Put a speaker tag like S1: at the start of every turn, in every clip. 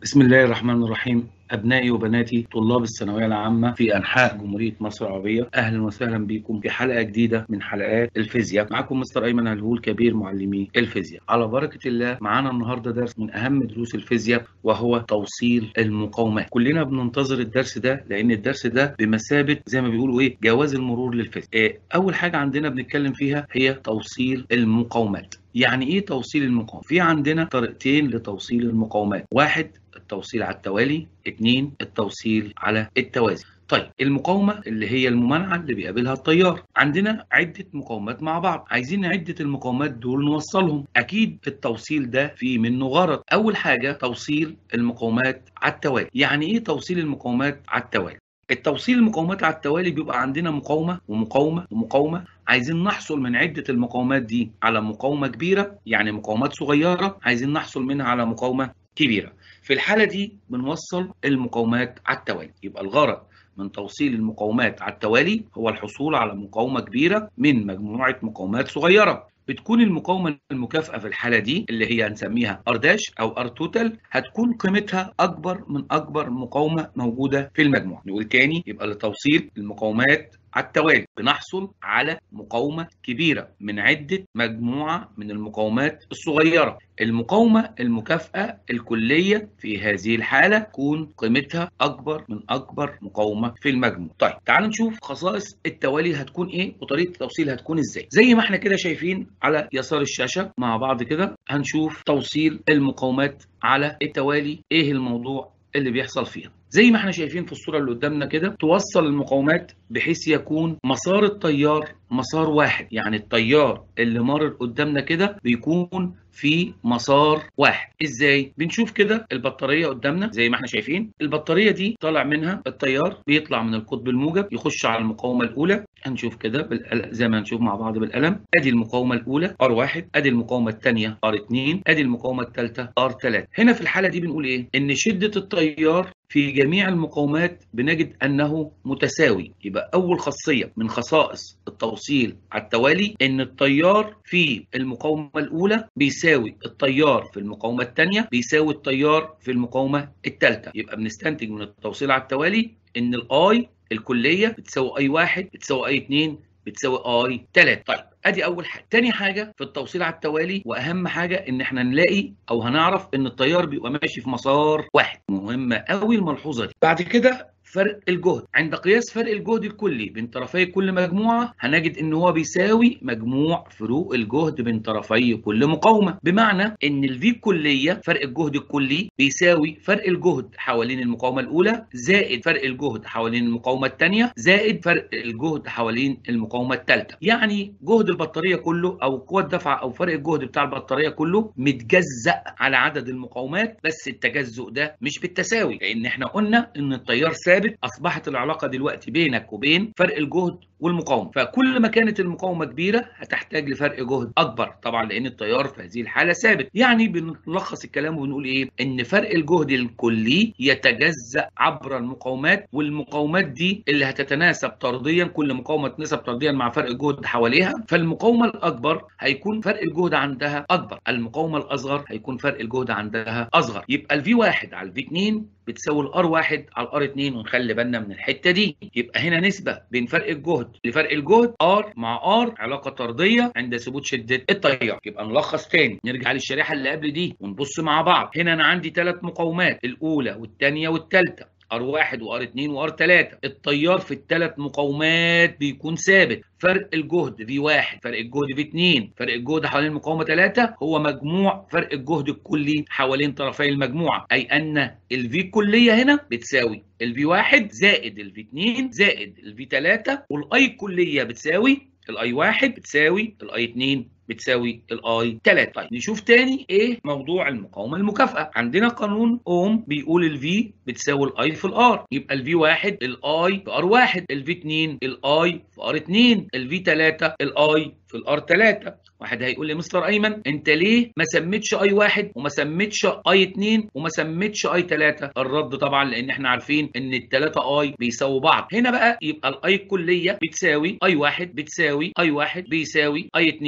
S1: بسم الله الرحمن الرحيم أبنائي وبناتي طلاب الثانوية العامة في أنحاء جمهورية مصر العربية أهلا وسهلا بكم في حلقة جديدة من حلقات الفيزياء معكم مستر أيمن الهول كبير معلمي الفيزياء على بركة الله معانا النهاردة درس من أهم دروس الفيزياء وهو توصيل المقاومات كلنا بننتظر الدرس ده لأن الدرس ده بمثابة زي ما بيقولوا إيه جواز المرور للفيزياء إيه أول حاجة عندنا بنتكلم فيها هي توصيل المقاومات يعني ايه توصيل المقاومة؟ في عندنا طريقتين لتوصيل المقاومات، واحد التوصيل على التوالي، اثنين التوصيل على التوازي. طيب المقاومة اللي هي الممانعة اللي بيقابلها التيار عندنا عدة مقاومات مع بعض عايزين عدة المقاومات دول نوصلهم أكيد التوصيل ده فيه منه غرض أول حاجة توصيل المقاومات على التوالي يعني إيه توصيل المقاومات على التوالي التوصيل المقاومات على التوالي بيبقى عندنا مقاومة ومقاومة ومقاومة عايزين نحصل من عدة المقاومات دي على مقاومة كبيرة يعني مقاومات صغيرة عايزين نحصل منها على مقاومة كبيرة في الحالة دي بنوصل المقاومات على التوالي يبقى الغرض من توصيل المقاومات على التوالي هو الحصول على مقاومة كبيرة من مجموعة مقاومات صغيرة بتكون المقاومة المكافئة في الحالة دي اللي هي هنسميها R داش أو R توتال هتكون قيمتها أكبر من أكبر مقاومة موجودة في المجموعة نقول تاني يبقى لتوصيل المقاومات على التوالي بنحصل على مقاومة كبيرة من عدة مجموعة من المقاومات الصغيرة المقاومة المكافأة الكلية في هذه الحالة تكون قيمتها أكبر من أكبر مقاومة في المجموع طيب تعالوا نشوف خصائص التوالي هتكون إيه وطريقة التوصيل هتكون إزاي زي ما احنا كده شايفين على يسار الشاشة مع بعض كده هنشوف توصيل المقاومات على التوالي إيه الموضوع اللي بيحصل فيها زي ما احنا شايفين في الصورة اللي قدامنا كده توصل المقاومات بحيث يكون مسار التيار مسار واحد يعني التيار اللي مر قدامنا كده بيكون في مسار واحد ازاي بنشوف كده البطاريه قدامنا زي ما احنا شايفين البطاريه دي طالع منها التيار بيطلع من القطب الموجب يخش على المقاومه الاولى هنشوف كده بالقلم زي ما هنشوف مع بعض بالقلم ادي المقاومه الاولى R1 ادي المقاومه الثانيه R2 ادي المقاومه الثالثه R3 هنا في الحاله دي بنقول ايه ان شده التيار في جميع المقاومات بنجد انه متساوي يبقى اول خاصيه من خصائص التوصيل على التوالي ان التيار في المقاومه الاولى بيساوي التيار في المقاومه الثانيه بيساوي التيار في المقاومه الثالثه يبقى بنستنتج من التوصيل على التوالي ان الاي الكليه بتساوي اي واحد بتساوي اي 2 بتساوي اي 3 طيب ادي اول حاجه تاني حاجه في التوصيل على التوالي واهم حاجه ان احنا نلاقي او هنعرف ان التيار بيبقى ماشي في مسار واحد مهمه قوي الملحوظه دي بعد كده فرق الجهد عند قياس فرق الجهد الكلي بين طرفي كل مجموعة هنجد ان هو بيساوي مجموع فروق الجهد بين طرفي كل مقاومة بمعنى ان الفي الكلية فرق الجهد الكلي بيساوي فرق الجهد حوالين المقاومة الاولى زائد فرق الجهد حوالين المقاومة الثانية زائد فرق الجهد حوالين المقاومة الثالثة يعني جهد البطارية كله او قوة دفع او فرق الجهد بتاع البطارية كله متجزأ على عدد المقاومات بس التجزؤ ده مش بالتساوي لان احنا قلنا ان التيار ثابت اصبحت العلاقه دلوقتي بينك وبين فرق الجهد والمقاومه فكل ما كانت المقاومه كبيره هتحتاج لفرق جهد اكبر طبعا لان التيار في هذه الحاله ثابت يعني بنلخص الكلام ونقول ايه ان فرق الجهد الكلي يتجزا عبر المقاومات والمقاومات دي اللي هتتناسب طرديا كل مقاومه تتناسب طرديا مع فرق الجهد حواليها فالمقاومه الاكبر هيكون فرق الجهد عندها اكبر المقاومه الاصغر هيكون فرق الجهد عندها اصغر يبقى الفي 1 على الفي 2 بتساوي الار 1 على الار 2 ونخلي بالنا من الحته دي يبقى هنا نسبه بين فرق الجهد لفرق الجهد ار مع ار علاقه طرديه عند ثبوت شده التيار يبقى نلخص تاني نرجع للشريحه اللي قبل دي ونبص مع بعض هنا انا عندي ثلاث مقاومات الاولى والثانيه والثالثه R1 وR2 وR3 التيار في الثلاث مقاومات بيكون ثابت فرق الجهد V1 فرق الجهد V2 فرق الجهد حوالين المقاومة 3 هو مجموع فرق الجهد الكلي حوالين طرفي المجموعة أي أن ال V كلية هنا بتساوي ال V1 زائد ال V2 زائد ال V3 والاي كلية بتساوي الاي 1 بتساوي الاي 2 بتساوي الاي 3 طيب نشوف تاني ايه موضوع المقاومه المكافئه عندنا قانون اوم بيقول الفي بتساوي الاي في الار يبقى الفي 1 الاي في ار 1 الفي 2 الاي في ار 2 الفي 3 الاي في الار 3 واحد هيقول لي مستر ايمن انت ليه ما سميتش اي 1 وما سميتش اي 2 وما سميتش اي 3 الرد طبعا لان احنا عارفين ان الثلاثه اي بيساووا بعض هنا بقى يبقى الاي الكليه بتساوي اي 1 بتساوي اي 1 بيساوي اي 2 يبقى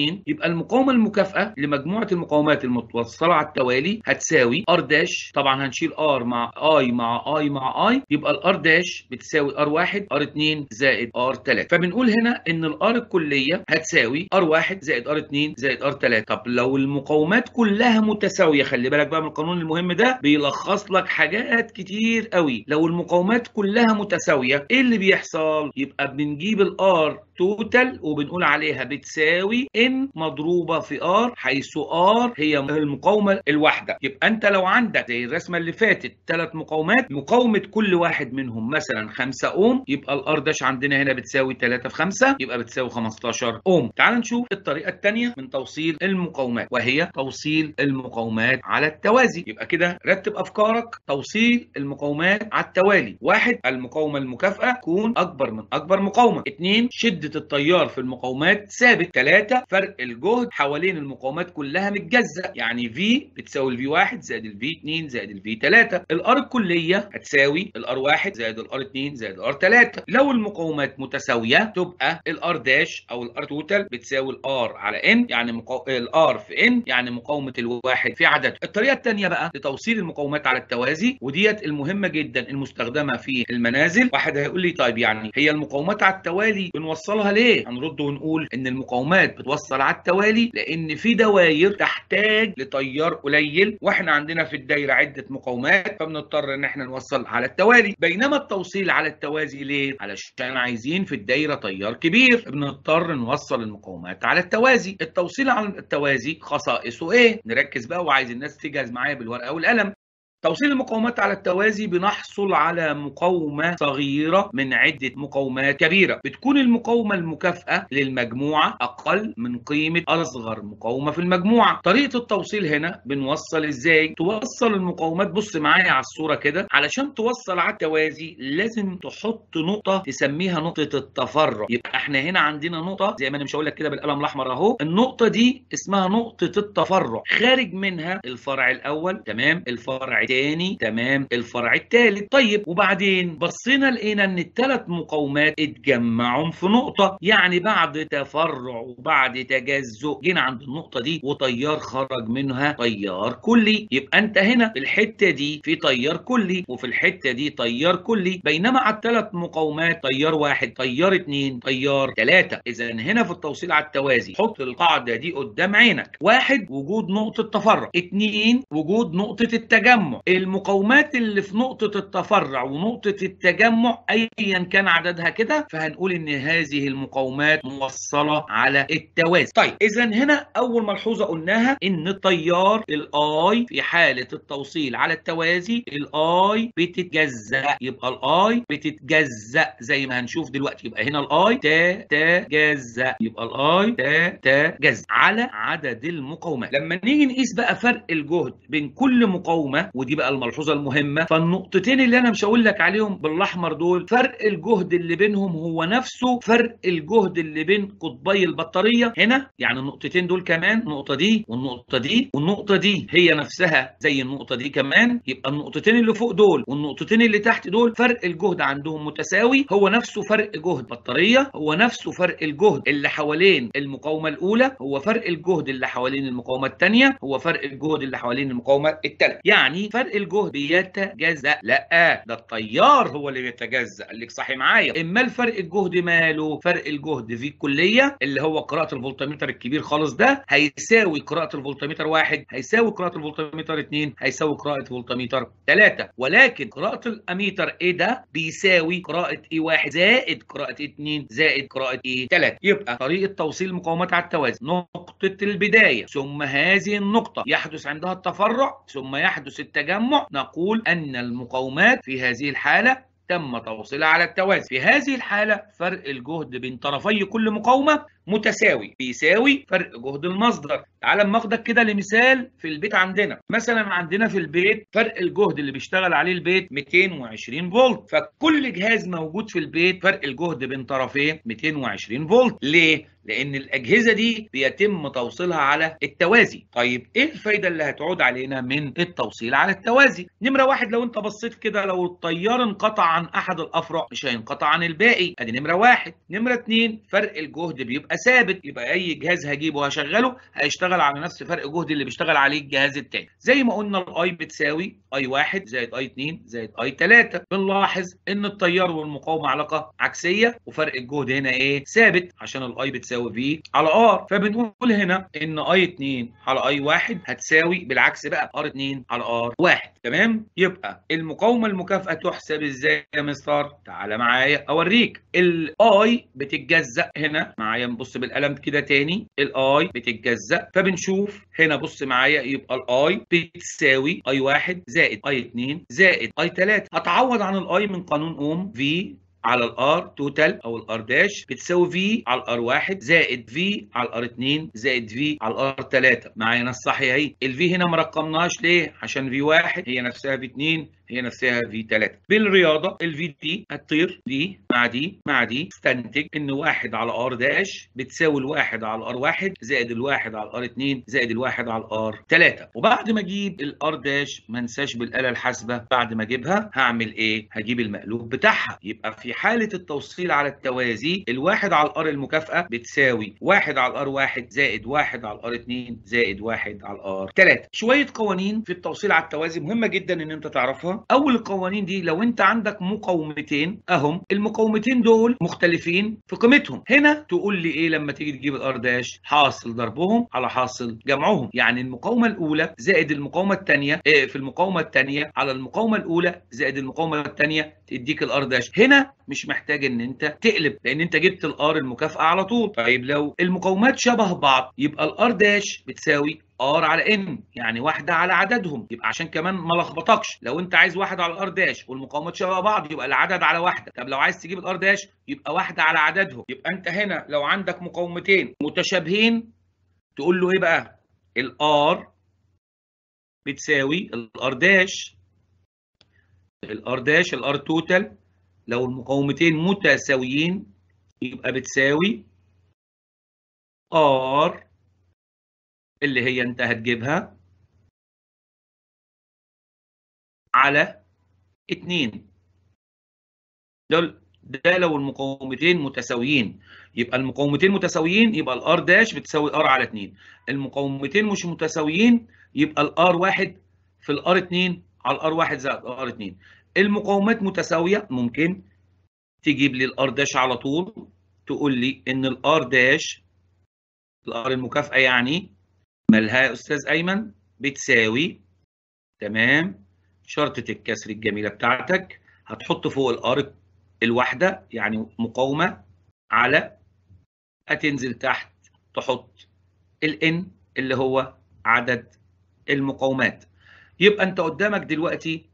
S1: يبقى المقاومه المكافئه لمجموعه المقاومات المتوصله على التوالي هتساوي ار داش طبعا هنشيل ار مع اي مع اي مع اي يبقى الار داش بتساوي ار 1 ار 2 زائد ار 3 فبنقول هنا ان الار الكليه هتساوي ار 1 زائد ار 2 زائد ار 3 طب لو المقاومات كلها متساويه خلي بالك بقى من القانون المهم ده بيلخص لك حاجات كتير قوي لو المقاومات كلها متساويه ايه اللي بيحصل يبقى بنجيب الار توتال وبنقول عليها بتساوي ان مضروبه في ار حيث ار هي المقاومه الواحده يبقى انت لو عندك زي الرسمه اللي فاتت ثلاث مقاومات مقاومه كل واحد منهم مثلا 5 اوم يبقى الار داش عندنا هنا بتساوي 3 في 5 يبقى بتساوي 15 اوم تعال نشوف الطريقه الثانيه من توصيل المقاومات وهي توصيل المقاومات على التوازي يبقى كده رتب افكارك توصيل المقاومات على التوالي واحد المقاومه المكافئه تكون اكبر من اكبر مقاومه اثنين شده التيار في المقاومات ثابت ثلاثة فرق الجهد حوالين المقاومات كلها متجزأ يعني في بتساوي الفي 1 زائد الفي 2 زائد الفي 3 الار الكليه هتساوي الار 1 زائد الار 2 زائد الار 3 لو المقاومات متساويه تبقى الار داش او الار توتال بتساوي الار على ان يعني مقا... الار في ان يعني مقاومه الواحد في عدد الطريقه الثانيه بقى لتوصيل المقاومات على التوازي وديت المهمه جدا المستخدمه في المنازل واحد هيقول لي طيب يعني هي المقاومات على التوالي بنوصلها ليه هنرد ونقول ان المقاومات بتوصل على التوالي لان في دواير تحتاج لتيار قليل واحنا عندنا في الدايره عده مقاومات فبنضطر ان احنا نوصل على التوالي بينما التوصيل على التوازي ليه علشان عايزين في الدايره تيار كبير بنضطر نوصل المقاومات على التوازي التوصيل على التوازي خصائصه ايه نركز بقى وعايز الناس تجهز معايا بالورقه والقلم توصيل المقاومات على التوازي بنحصل على مقاومة صغيرة من عدة مقاومات كبيرة بتكون المقاومة المكافئة للمجموعة أقل من قيمة أصغر مقاومة في المجموعة طريقة التوصيل هنا بنوصل إزاي توصل المقاومات بص معايا على الصورة كده علشان توصل على التوازي لازم تحط نقطة تسميها نقطة التفرع يبقى احنا هنا عندنا نقطة زي ما انا مش هقول لك كده بالقلم الأحمر أهو النقطة دي اسمها نقطة التفرع خارج منها الفرع الأول تمام الفرع الثاني تمام الفرع الثالث طيب وبعدين بصينا لقينا ان الثلاث مقاومات اتجمعوا في نقطه يعني بعد تفرع وبعد تجزؤ جينا عند النقطه دي وتيار خرج منها تيار كلي يبقى انت هنا في الحته دي في تيار كلي وفي الحته دي تيار كلي بينما على الثلاث مقاومات تيار واحد تيار اثنين تيار ثلاثه اذا هنا في التوصيل على التوازي حط القاعده دي قدام عينك واحد وجود نقطه تفرع اثنين وجود نقطه التجمع المقاومات اللي في نقطة التفرع ونقطة التجمع أيا كان عددها كده فهنقول إن هذه المقاومات موصلة على التوازي. طيب إذا هنا أول ملحوظة قلناها إن التيار الآي في حالة التوصيل على التوازي الآي بتتجزأ يبقى الآي بتتجزأ زي ما هنشوف دلوقتي يبقى هنا الآي تتجزأ يبقى الآي تتجزأ على عدد المقاومات. لما نيجي نقيس بقى فرق الجهد بين كل مقاومة ودي بقى الملحوظه المهمه فالنقطتين اللي انا مش هقول لك عليهم بالاحمر دول فرق الجهد اللي بينهم هو نفسه فرق الجهد اللي بين قطبي البطاريه هنا يعني النقطتين دول كمان النقطه دي والنقطه دي والنقطه دي هي نفسها زي النقطه دي كمان يبقى النقطتين اللي فوق دول والنقطتين اللي تحت دول فرق الجهد عندهم متساوي هو نفسه فرق جهد بطاريه هو نفسه فرق الجهد اللي حوالين المقاومه الاولى هو فرق الجهد اللي حوالين المقاومه الثانيه هو فرق الجهد اللي حوالين المقاومه الثالثه يعني فرق الجهد بيتجزأ لا ده التيار هو اللي بيتجزأ قال لك صحي معايا اما الفرق الجهد ماله فرق الجهد في الكليه اللي هو قراءه الفولتمتر الكبير خالص ده هيساوي قراءه الفولتمتر واحد هيساوي قراءه الفولتمتر اثنين هيساوي قراءه الفولتمتر ثلاثه ولكن قراءه الاميتر ايه ده بيساوي قراءه اي واحد زائد قراءه اثنين زائد قراءه ايه ثلاثه يبقى طريقه توصيل المقاومات على التوازي نقطه البدايه ثم هذه النقطه يحدث عندها التفرع ثم يحدث التجمع نقول أن المقاومات في هذه الحالة تم توصيلها على التوازي في هذه الحالة فرق الجهد بين طرفي كل مقاومة متساوي بيساوي فرق جهد المصدر تعال اما اخدك كده لمثال في البيت عندنا مثلا عندنا في البيت فرق الجهد اللي بيشتغل عليه البيت 220 فولت فكل جهاز موجود في البيت فرق الجهد بين طرفيه 220 فولت ليه لان الاجهزه دي بيتم توصيلها على التوازي طيب ايه الفايده اللي هتعود علينا من التوصيل على التوازي نمره واحد لو انت بصيت كده لو التيار انقطع عن احد الافرع مش هينقطع عن الباقي ادي نمره واحد نمره اتنين فرق الجهد بيبقى يبقى ثابت يبقى اي جهاز هجيبه هشغله هيشتغل على نفس فرق جهد اللي بيشتغل عليه الجهاز التاني زي ما قلنا الاي بتساوي اي 1 زائد اي 2 زائد اي 3 بنلاحظ ان التيار والمقاومه علاقه عكسيه وفرق الجهد هنا ايه ثابت عشان الاي بتساوي في على ار فبنقول هنا ان اي 2 على اي 1 هتساوي بالعكس بقى ار 2 على ار 1 تمام يبقى المقاومه المكافئه تحسب ازاي يا مستر تعالى معايا اوريك الاي بتتجزأ هنا معايا نبص بالقلم كده تاني الاي بتتجزأ فبنشوف هنا بص معايا يبقى الاي بتساوي اي 1 زائد اي 2 زائد اي 3 هتعوض عن الاي من قانون اوم في على الار توتال او الار داش بتساوي في على الار 1 زائد في على الار 2 زائد في على الار 3 معايا ناس صح اهي الفي هنا ما رقمناهاش ليه عشان في 1 هي نفسها في 2 هي نفسها في 3 بالرياضه الفي دي هتطير دي مع دي مع دي استنتج ان 1 على ار داش بتساوي الواحد على الار 1 زائد الواحد على الار 2 زائد الواحد على الار 3 وبعد ما اجيب الار داش ما انساش بالاله الحاسبه بعد ما اجيبها هعمل ايه هجيب المقلوب بتاعها يبقى في حاله التوصيل على التوازي الواحد على الار المكافئه بتساوي 1 على الار 1 زائد 1 على الار 2 زائد 1 على الار 3 شويه قوانين في التوصيل على التوازي مهمه جدا ان انت تعرفها اول القوانين دي لو انت عندك مقاومتين اهم المقاومتين دول مختلفين في قيمتهم هنا تقول لي ايه لما تيجي تجيب الار داش حاصل ضربهم على حاصل جمعهم يعني المقاومه الاولى زائد المقاومه الثانيه إيه في المقاومه الثانيه على المقاومه الاولى زائد المقاومه الثانيه تديك الار داش هنا مش محتاج ان انت تقلب لان انت جبت الار المكافاه على طول طيب لو المقاومات شبه بعض يبقى الار داش بتساوي ار على ان يعني واحده على عددهم يبقى عشان كمان ما لخبطكش لو انت عايز واحد على الار داش والمقاومات شبه بعض يبقى العدد على واحده طب لو عايز تجيب الار داش يبقى واحده على عددهم يبقى انت هنا لو عندك مقاومتين متشابهين تقول له ايه بقى الار بتساوي الار داش الار داش الار توتال لو المقاومتين متساويين يبقى بتساوي ار اللي هي انت هتجيبها على 2 ده ده لو المقاومتين متساويين يبقى المقاومتين متساويين يبقى الار داش بتساوي ار على 2 المقاومتين مش متساويين يبقى الار 1 في الار 2 على الار 1 زائد ار 2 المقاومات متساويه ممكن تجيب لي الار داش على طول تقول لي ان الار داش الار المكافئه يعني مالها يا استاذ ايمن بتساوي تمام شرطه الكسر الجميله بتاعتك هتحط فوق الار الواحده يعني مقاومه على هتنزل تحت تحط الان اللي هو عدد المقاومات يبقى انت قدامك دلوقتي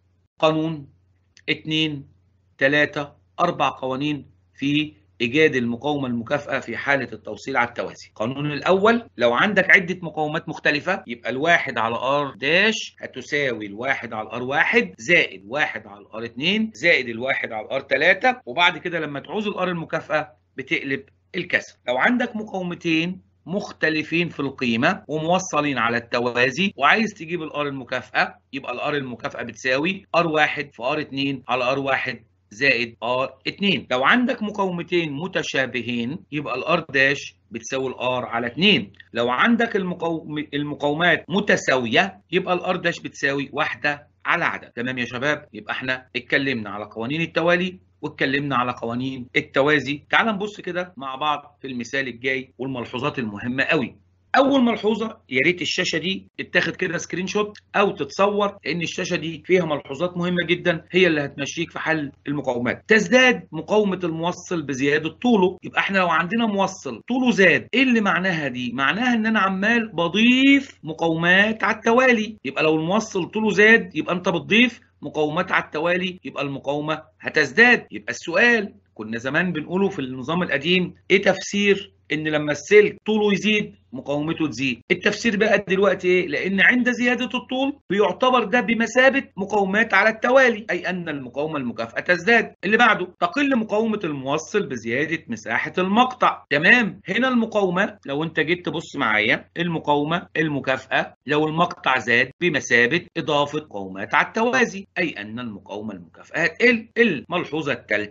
S1: قانون اتنين تلاتة أربع قوانين في إيجاد المقاومة المكافئة في حالة التوصيل على التوازي. القانون الأول لو عندك عدة مقاومات مختلفة يبقى الواحد على ار داش هتساوي الواحد على ار واحد زائد واحد على ار اتنين زائد الواحد على ار تلاتة وبعد كده لما تعوز الار المكافئة بتقلب الكسر. لو عندك مقاومتين مختلفين في القيمة وموصلين على التوازي وعايز تجيب الار المكافأة يبقى الار المكافأة بتساوي ار واحد في ار اتنين على ار واحد زائد ار 2 لو عندك مقاومتين متشابهين يبقى الار داش بتساوي الار على 2 لو عندك المقاوم... المقاومات متساويه يبقى الار داش بتساوي واحده على عدد تمام يا شباب يبقى احنا اتكلمنا على قوانين التوالي واتكلمنا على قوانين التوازي تعال نبص كده مع بعض في المثال الجاي والملحوظات المهمه قوي اول ملحوظه يا ريت الشاشه دي تتاخد كده سكرين شوت او تتصور لان الشاشه دي فيها ملحوظات مهمه جدا هي اللي هتمشيك في حل المقاومات تزداد مقاومه الموصل بزياده طوله يبقى احنا لو عندنا موصل طوله زاد ايه اللي معناها دي معناها ان انا عمال بضيف مقاومات على التوالي يبقى لو الموصل طوله زاد يبقى انت بتضيف مقاومات على التوالي يبقى المقاومه هتزداد يبقى السؤال كنا زمان بنقوله في النظام القديم ايه تفسير ان لما السلك طوله يزيد مقاومته تزيد التفسير بقى دلوقتي ايه لان عند زياده الطول بيعتبر ده بمثابه مقاومات على التوالي اي ان المقاومه المكافئه تزداد اللي بعده تقل مقاومه الموصل بزياده مساحه المقطع تمام هنا المقاومه لو انت جيت تبص معايا المقاومه المكافئه لو المقطع زاد بمثابه اضافه مقاومات على التوازي اي ان المقاومه المكافئه تقل الملحوظه الثالثه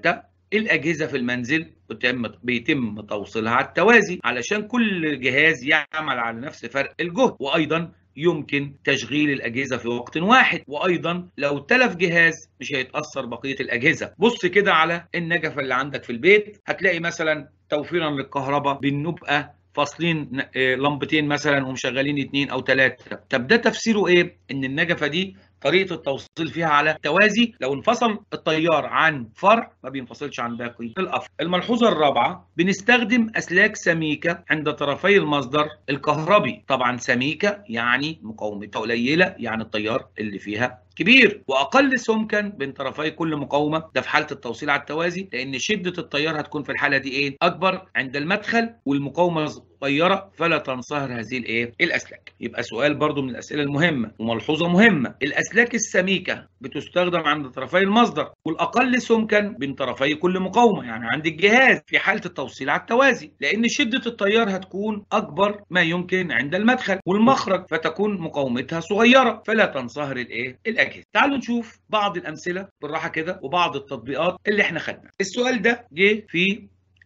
S1: الأجهزة في المنزل بيتم بيتم توصيلها على التوازي علشان كل جهاز يعمل على نفس فرق الجهد وأيضا يمكن تشغيل الأجهزة في وقت واحد وأيضا لو تلف جهاز مش هيتأثر بقية الأجهزة بص كده على النجفة اللي عندك في البيت هتلاقي مثلا توفيرا للكهرباء بنبقى فاصلين لمبتين مثلا ومشغلين اتنين او تلاتة طب ده تفسيره ايه ان النجفة دي طريقه التوصيل فيها على توازي لو انفصل التيار عن فرع ما بينفصلش عن باقي الافرع الملحوظه الرابعه بنستخدم اسلاك سميكه عند طرفي المصدر الكهربي طبعا سميكه يعني مقاومتها قليله يعني التيار اللي فيها كبير واقل سمكا بين طرفي كل مقاومه ده في حاله التوصيل على التوازي لان شده التيار هتكون في الحاله دي ايه اكبر عند المدخل والمقاومه صغيره فلا تنصهر هذه الايه الاسلاك يبقى سؤال برضو من الاسئله المهمه وملحوظه مهمه الاسلاك السميكه بتستخدم عند طرفي المصدر والاقل سمكا بين طرفي كل مقاومه يعني عند الجهاز في حاله التوصيل على التوازي لان شده التيار هتكون اكبر ما يمكن عند المدخل والمخرج فتكون مقاومتها صغيره فلا تنصهر الايه الاجهزه تعالوا نشوف بعض الامثله بالراحه كده وبعض التطبيقات اللي احنا خدناها السؤال ده جه في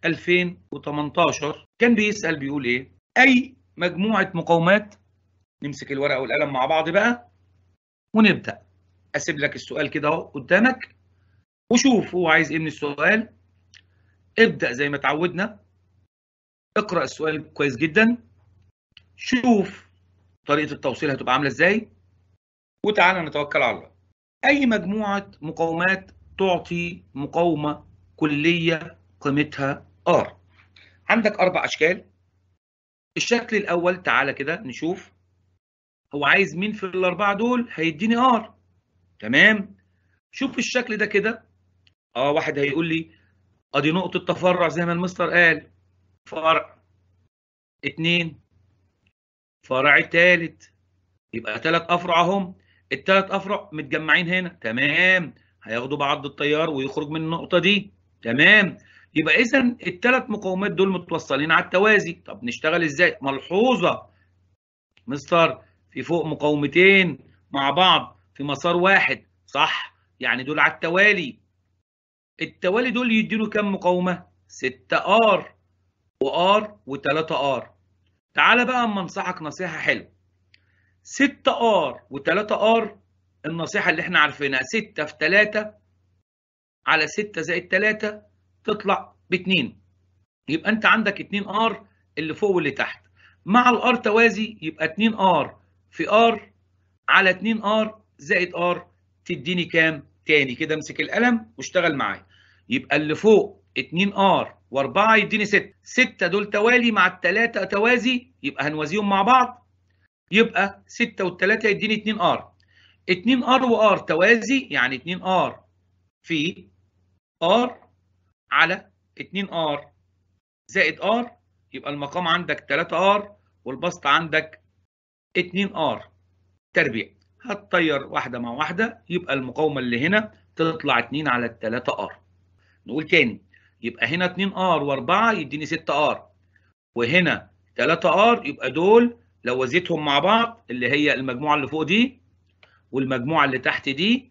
S1: 2018 كان بيسال بيقول ايه اي مجموعه مقاومات نمسك الورقه والقلم مع بعض بقى ونبدا اسيب لك السؤال كده اهو قدامك وشوف هو عايز ايه من السؤال ابدا زي ما اتعودنا اقرا السؤال كويس جدا شوف طريقه التوصيل هتبقى عامله ازاي وتعالى نتوكل على الله اي مجموعه مقاومات تعطي مقاومه كليه قيمتها R عندك اربع اشكال الشكل الاول تعالى كده نشوف هو عايز مين في الاربعه دول هيديني R تمام شوف الشكل ده كده اه واحد هيقول لي ادي نقطه تفرع زي ما المستر قال فرع اتنين فرع التالت يبقى ثلاث افرع اهم الثلاث افرع متجمعين هنا تمام هياخدوا بعض التيار ويخرج من النقطه دي تمام يبقى اذا الثلاث مقاومات دول متوصلين على التوازي طب نشتغل ازاي ملحوظه مستر في فوق مقاومتين مع بعض في مسار واحد صح يعني دول على التوالي التوالي دول يديله كام مقاومه 6 ار وار و3 ار تعالى بقى اما انصحك نصيحه حلوه 6 ار و3 ار النصيحه اللي احنا عارفينها 6 في 3 على 6 زائد 3 تطلع ب 2 يبقى انت عندك 2 ار اللي فوق واللي تحت مع الار توازي يبقى 2 ار في ار على 2 ار زائد ار تديني كام تاني كده امسك القلم واشتغل معايا يبقى اللي فوق 2 ار و4 يديني 6 6 دول توالي مع الثلاثه توازي يبقى هنوازيهم مع بعض يبقى 6 وال3 يديني 2 ار 2 ار وار توازي يعني 2 ار في ار على 2 ار زائد ار يبقى المقام عندك 3 ار والبسط عندك 2 ار تربيع هتطير واحده مع واحده يبقى المقاومه اللي هنا تطلع 2 على 3 ار نقول تاني يبقى هنا 2 ار و4 يديني 6 ار وهنا 3 ار يبقى دول لو وزيتهم مع بعض اللي هي المجموعه اللي فوق دي والمجموعه اللي تحت دي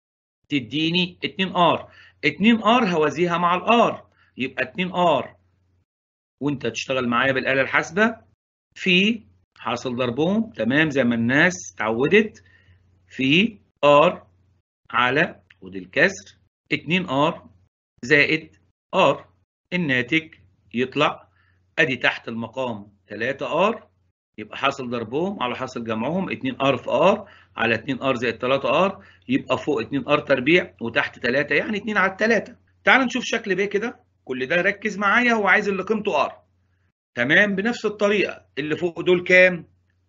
S1: تديني 2 ار 2 ار هوازيها مع الار يبقى 2 ار وانت تشتغل معايا بالاله الحاسبه في حاصل ضربهم تمام زي ما الناس اتعودت في ار على ودي الكسر 2 ار زائد ار الناتج يطلع ادي تحت المقام 3 ار يبقى حاصل ضربهم على حاصل جمعهم 2 ار في ار على 2 ار زائد 3 ار يبقى فوق 2 ار تربيع وتحت 3 يعني 2 على 3 تعال نشوف شكل ب كده كل ده ركز معايا هو عايز اللي قيمته ار تمام بنفس الطريقه اللي فوق دول كام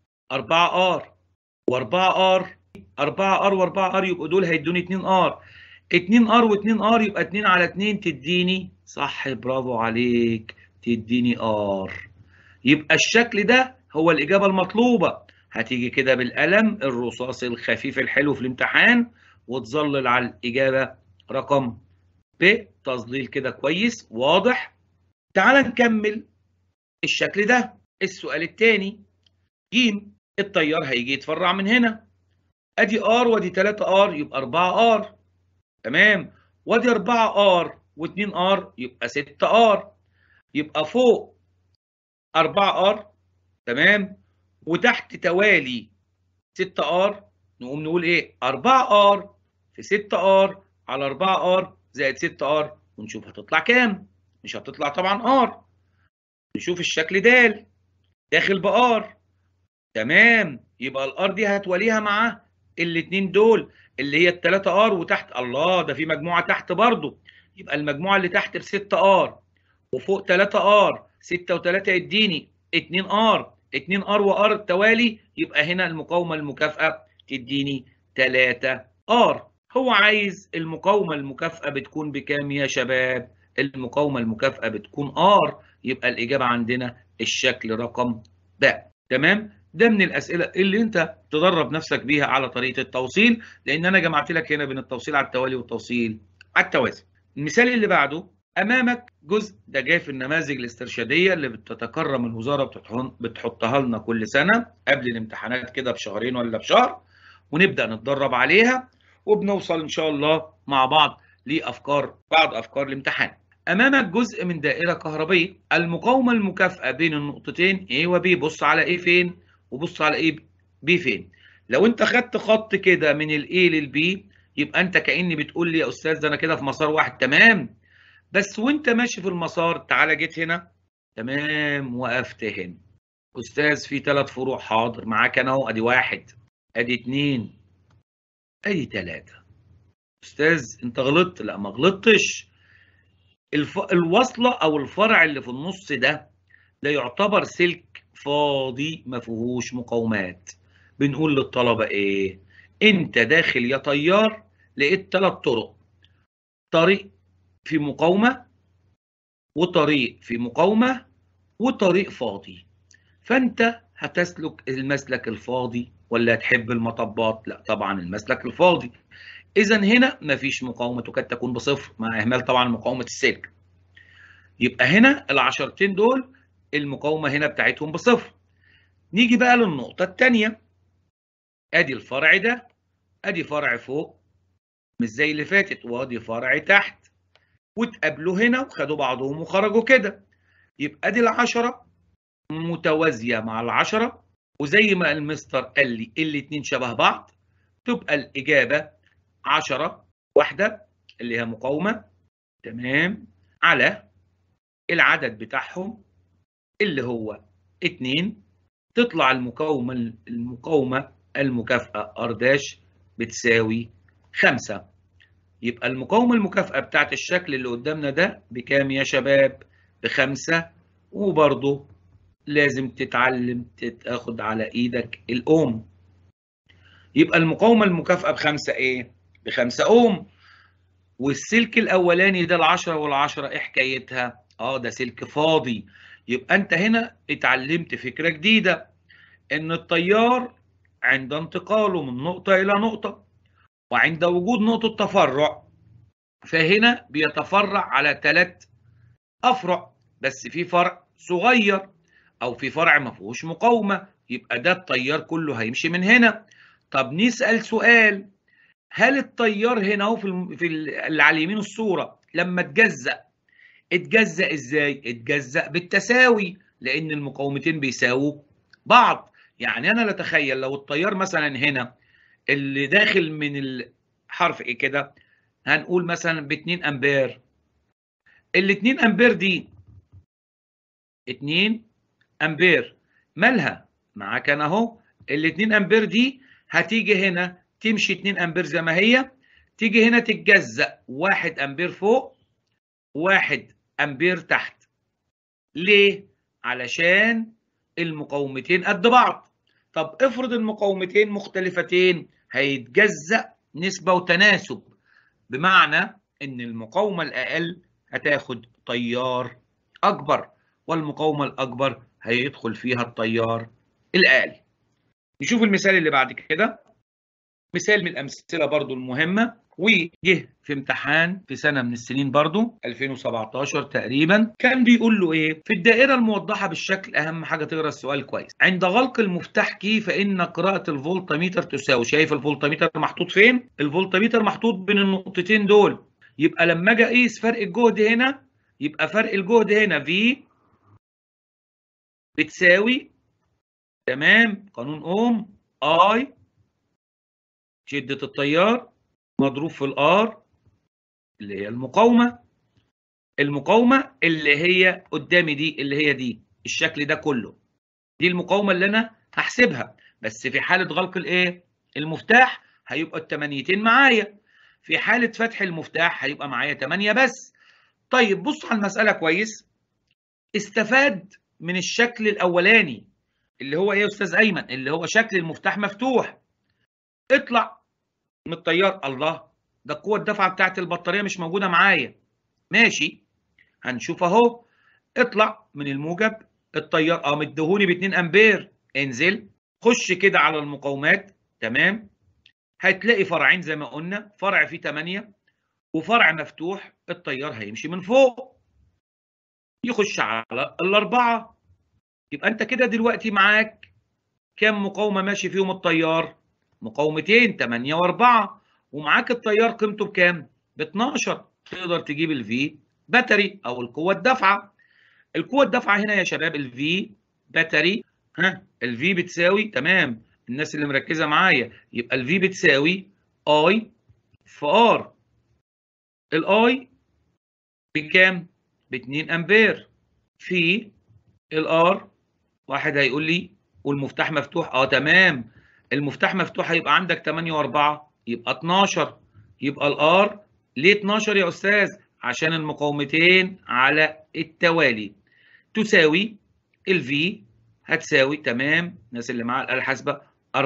S1: 4 ار و4 ار 4 ار و4 ار يبقوا دول هيدوني 2 ار 2 ار و2 ار يبقى 2 على 2 تديني صح برافو عليك تديني ار يبقى الشكل ده هو الإجابة المطلوبة هتيجي كده بالقلم الرصاص الخفيف الحلو في الامتحان وتظلل على الإجابة رقم ب تظليل كده كويس واضح تعال نكمل الشكل ده السؤال الثاني ج التيار هيجي يتفرع من هنا ادي ار وادي 3 ار يبقى 4 ار تمام وادي 4 ار و2 ار يبقى 6 ار يبقى فوق 4 ار تمام وتحت توالي 6 ار نقوم نقول ايه 4 ار في 6 ار على 4 ار زائد 6 ار ونشوف هتطلع كام مش هتطلع طبعا ار نشوف الشكل د داخل بار تمام يبقى الار دي هتواليها مع الاثنين دول اللي هي الثلاثة ار وتحت الله ده في مجموعة تحت برضو يبقى المجموعة اللي تحت ب 6 ار وفوق 3 ار 6 و3 يديني 2 ار 2 ار وار توالي يبقى هنا المقاومة المكافئة تديني 3 ار هو عايز المقاومة المكافئة بتكون بكام يا شباب؟ المقاومة المكافئة بتكون ار يبقى الإجابة عندنا الشكل رقم ب تمام؟ ده من الأسئلة اللي أنت تدرب نفسك بيها على طريقة التوصيل لأن أنا جمعت لك هنا بين التوصيل على التوالي والتوصيل على التوازي. المثال اللي بعده أمامك جزء ده جاي في النماذج الاسترشادية اللي بتتكرم الوزارة بتحطها لنا كل سنة قبل الامتحانات كده بشهرين ولا بشهر ونبدأ نتدرب عليها وبنوصل إن شاء الله مع بعض لأفكار بعض أفكار الامتحان. أمامك جزء من دائرة كهربية المقاومة المكافئة بين النقطتين A و B بص على A فين وبص على A B فين. لو أنت خدت خط كده من ال A لل B يبقى أنت كأني بتقول لي يا أستاذ ده أنا كده في مسار واحد تمام بس وأنت ماشي في المسار تعالى جيت هنا تمام وقفت هنا. أستاذ في ثلاث فروع حاضر معاك أنا أهو أدي واحد أدي اتنين أدي تلاتة. أستاذ أنت غلطت لا ما غلطتش الف... الوصلة أو الفرع اللي في النص ده ده يعتبر سلك فاضي ما فيهوش مقاومات بنقول للطلبة إيه؟ أنت داخل يا طيار لقيت ثلاث طرق طريق في مقاومة وطريق في مقاومة وطريق فاضي فأنت هتسلك المسلك الفاضي ولا هتحب المطبات؟ لا طبعا المسلك الفاضي إذا هنا مفيش مقاومة تكاد تكون بصفر مع إهمال طبعا مقاومة السلك. يبقى هنا العشرتين دول المقاومة هنا بتاعتهم بصفر. نيجي بقى للنقطة الثانية. أدي الفرع ده أدي فرع فوق مش زي اللي فاتت وأدي فرع تحت. واتقابلوا هنا وخدوا بعضهم وخرجوا كده. يبقى دي العشرة متوازية مع العشرة وزي ما المستر قال لي الاتنين شبه بعض تبقى الإجابة 10 واحدة اللي هي مقاومة تمام على العدد بتاعهم اللي هو 2 تطلع المقاومة المقاومة المكافأة ار داش بتساوي 5 يبقى المقاومة المكافأة بتاعت الشكل اللي قدامنا ده بكام يا شباب؟ بخمسة وبرضه لازم تتعلم تاخد على ايدك الاوم يبقى المقاومة المكافأة بخمسة ايه؟ بخمسة اوم والسلك الاولاني ده العشرة والعشرة ايه حكايتها؟ اه ده سلك فاضي يبقى انت هنا اتعلمت فكرة جديدة ان التيار عند انتقاله من نقطة الى نقطة وعند وجود نقطة تفرع فهنا بيتفرع على ثلاث افرع بس في فرع صغير او في فرع ما فيهوش مقاومة يبقى ده التيار كله هيمشي من هنا طب نسأل سؤال هل التيار هنا اهو في في اللي على يمين الصورة لما اتجزأ اتجزأ ازاي؟ اتجزأ بالتساوي لأن المقاومتين بيساووا بعض يعني أنا نتخيل لو التيار مثلا هنا اللي داخل من الحرف ايه كده هنقول مثلا ب 2 امبير ال 2 امبير دي 2 امبير مالها معاك انا اهو ال 2 امبير دي هتيجي هنا تمشي 2 امبير زي ما هي تيجي هنا تتجزأ 1 امبير فوق 1 امبير تحت ليه علشان المقاومتين قد بعض طب افرض المقاومتين مختلفتين هيتجزأ نسبة وتناسب بمعنى ان المقاومة الاقل هتاخد تيار اكبر والمقاومة الاكبر هيدخل فيها التيار الاقل نشوف المثال اللي بعد كده مثال من الامثله برضو المهمه وجه في امتحان في سنه من السنين برضو 2017 تقريبا كان بيقول له ايه في الدائره الموضحه بالشكل اهم حاجه تقرا السؤال كويس عند غلق المفتاح كي فان قراءه الفولتميتر تساوي شايف الفولتميتر محطوط فين الفولتميتر محطوط بين النقطتين دول يبقى لما اجي اقيس فرق الجهد هنا يبقى فرق الجهد هنا في بتساوي تمام قانون اوم اي شدة التيار مضروب في الار اللي هي المقاومة المقاومة اللي هي قدامي دي اللي هي دي الشكل ده كله دي المقاومة اللي انا هحسبها بس في حالة غلق الايه المفتاح هيبقى التمانيتين معايا في حالة فتح المفتاح هيبقى معايا 8 بس طيب بص على المسألة كويس استفاد من الشكل الأولاني اللي هو ايه يا أستاذ أيمن اللي هو شكل المفتاح مفتوح اطلع من التيار الله ده القوة الدفعة بتاعت البطارية مش موجودة معايا ماشي هنشوف اهو اطلع من الموجب التيار اه مديهوني ب 2 امبير انزل خش كده على المقاومات تمام هتلاقي فرعين زي ما قلنا فرع فيه 8 وفرع مفتوح التيار هيمشي من فوق يخش على الأربعة يبقى أنت كده دلوقتي معاك كام مقاومة ماشي فيهم التيار؟ مقاومتين 8 و4 ومعاك التيار قيمته بكام؟ ب 12 تقدر تجيب الفي باتري أو القوة الدافعة القوة الدافعة هنا يا شباب الفي باتري ها الفي بتساوي تمام الناس اللي مركزه معايا يبقى الفي بتساوي اي في ار الاي بكام؟ ب 2 امبير في الار واحد هيقول لي والمفتاح مفتوح اه تمام المفتاح مفتوح هيبقى عندك 8 و4 يبقى 12 يبقى الار ليه 12 يا استاذ؟ عشان المقاومتين على التوالي تساوي الفي هتساوي تمام الناس اللي معاها الاله الحاسبه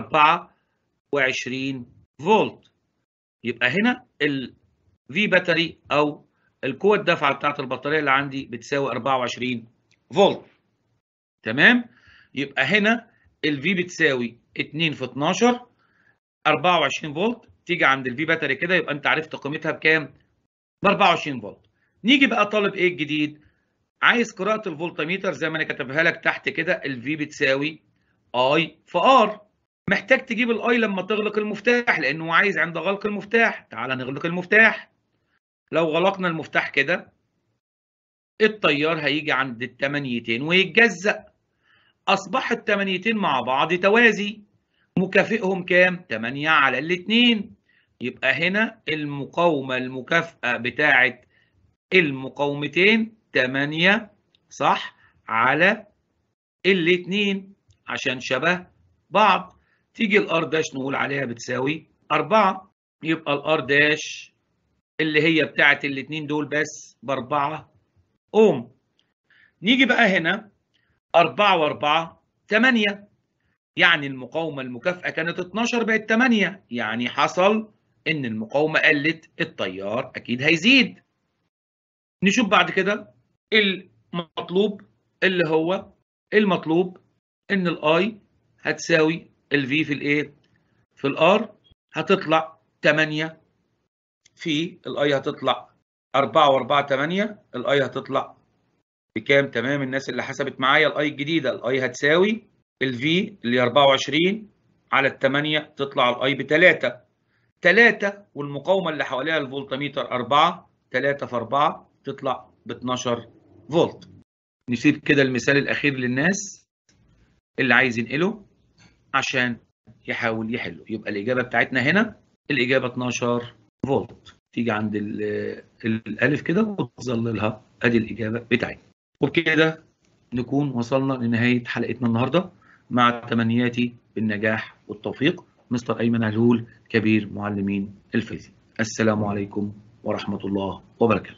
S1: 24 فولت يبقى هنا ال في باتري او القوه الدافعه بتاعت البطاريه اللي عندي بتساوي 24 فولت تمام يبقى هنا الفي بتساوي 2 في 12 24 فولت تيجي عند الفي باتري كده يبقى انت عرفت قيمتها بكام ب 24 فولت نيجي بقى طالب ايه الجديد عايز قراءه الفولتميتر زي ما انا كاتبها لك تحت كده الفي بتساوي اي في ار محتاج تجيب الاي لما تغلق المفتاح لانه عايز عند غلق المفتاح تعال نغلق المفتاح لو غلقنا المفتاح كده التيار هيجي عند التمانيتين ويتجزأ اصبح التمانيتين مع بعض توازي مكافئهم كام 8 على الاتنين يبقى هنا المقاومة المكافأة بتاعة المقاومتين 8 صح على الاتنين عشان شبه بعض تيجي الار داش نقول عليها بتساوي 4 يبقى الار داش اللي هي بتاعه الاثنين دول بس ب 4 اوم نيجي بقى هنا 4 و4 8 يعني المقاومه المكافئه كانت 12 بقت 8 يعني حصل ان المقاومه قلت التيار اكيد هيزيد نشوف بعد كده المطلوب اللي هو المطلوب ان الاي هتساوي الفي في الايه في الار هتطلع 8 في الاي هتطلع 4 و4 8 الاي هتطلع بكام تمام الناس اللي حسبت معايا الاي الجديده الاي هتساوي الفي اللي 24 على ال 8 تطلع الاي ب 3 3 والمقاومه اللي حواليها الفولتميتر 4 3 في 4 تطلع ب 12 فولت نسيب كده المثال الاخير للناس اللي عايز ينقله عشان يحاول يحله يبقى الاجابه بتاعتنا هنا الاجابه 12 فولت تيجي عند الالف كده وتظللها ادي الاجابه بتاعتنا وبكده نكون وصلنا لنهايه حلقتنا النهارده مع تمنياتي بالنجاح والتوفيق مستر ايمن علول كبير معلمين الفيزياء السلام عليكم ورحمه الله وبركاته